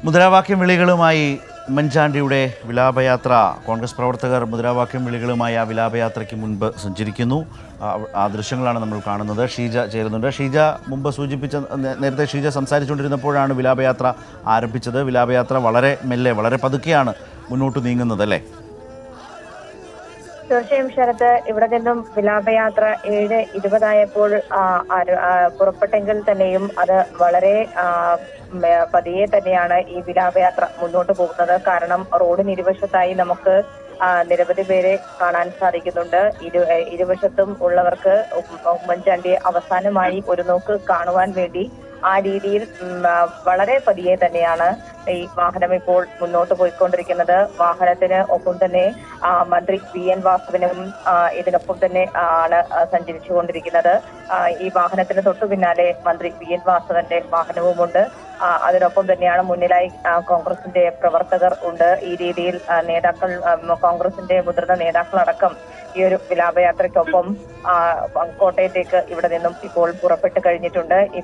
മുദ്രാവാക്യം വിളികളുമായി ഉമ്മൻചാണ്ടിയുടെ വിലാപയാത്ര കോൺഗ്രസ് പ്രവർത്തകർ മുദ്രാവാക്യം വിളികളുമായി ആ വിലാപയാത്രയ്ക്ക് മുൻപ് സഞ്ചരിക്കുന്നു ആ- ആ ദൃശ്യങ്ങളാണ് നമ്മൾ കാണുന്നത് ഷീജ ചേരുന്നുണ്ട് ഷീജ മുമ്പ് സൂചിപ്പിച്ച നേ- നേരത്തെ ഷീജ സംസാരിച്ചുകൊണ്ടിരുന്നപ്പോഴാണ് വിലാപയാത്ര ആരംഭിച്ചത് വിലാപയാത്ര വളരെ മെല്ലെ വളരെ പതുക്കെയാണ് മുന്നോട്ട് നീങ്ങുന്നത് അല്ലേ തീർച്ചയായും ശരത്ത് ഇവിടെ നിന്നും വിലാപയാത്ര ഏഴ് ഇരുപതായപ്പോൾ ആ, ആര- ആ, പുറപ്പെട്ടെങ്കിൽ തന്നെയും അത് വളരെ ആ, ഉം, ഏ, പതിയെ തന്നെയാണ് ഈ വിലാപയാത്ര മുന്നോട്ട് പോകുന്നത് കാരണം റോഡിന് ഇരുവശത്തായി നമുക്ക് ആ, നിരവധി പേരെ കാണാൻ സാധിക്കുന്നുണ്ട് ഇരു ഏ, ഇരുവശത്തും ഉള്ളവർക്ക് ഉം- ഉമ്മൻചാണ്ടിയെ അവസാനമായി ഒരു നോക്ക് കാണുവാൻ വേണ്ടി ആ രീതിയിൽ ഉം, ആ, വളരെ പതിയെ തന്നെയാണ് ഈ വാഹനം ഇപ്പോൾ മുന്നോട്ട് പോയിക്കൊണ്ടിരിക്കുന്നത് വാഹനത്തിന് ഒപ്പം തന്നെ ആ, മന്ത്രി വി എൻ വാസുവിനും ആ, ഇതിനൊപ്പം തന്നെ ആണ് ആ, സഞ്ചരിച്ചുകൊണ്ടിരിക്കുന്നത് ആ, ഈ വാഹനത്തിന് തൊട്ടു പിന്നാലെ മന്ത്രി വി എൻ വാസവന്റെ വാഹനവുമുണ്ട് ആ, അതിനൊപ്പം തന്നെയാണ് മുന്നിലായി ആ, കോൺഗ്രസിന്റെ പ്രവർത്തകർ ഉണ്ട് ഈ രീതിയിൽ ആ, നേതാക്കൾ ആ, കോൺഗ്രസിന്റെ മുതിർന്ന നേതാക്കളടക്കം ഈ ഒരു വിലാപയാത്രയ്ക്കൊപ്പം ആ, കോട്ടയത്തേക്ക് ഇവിടെ നിന്നും ഇപ്പോൾ പുറപ്പെട്ട് കഴിഞ്ഞിട്ടുണ്ട്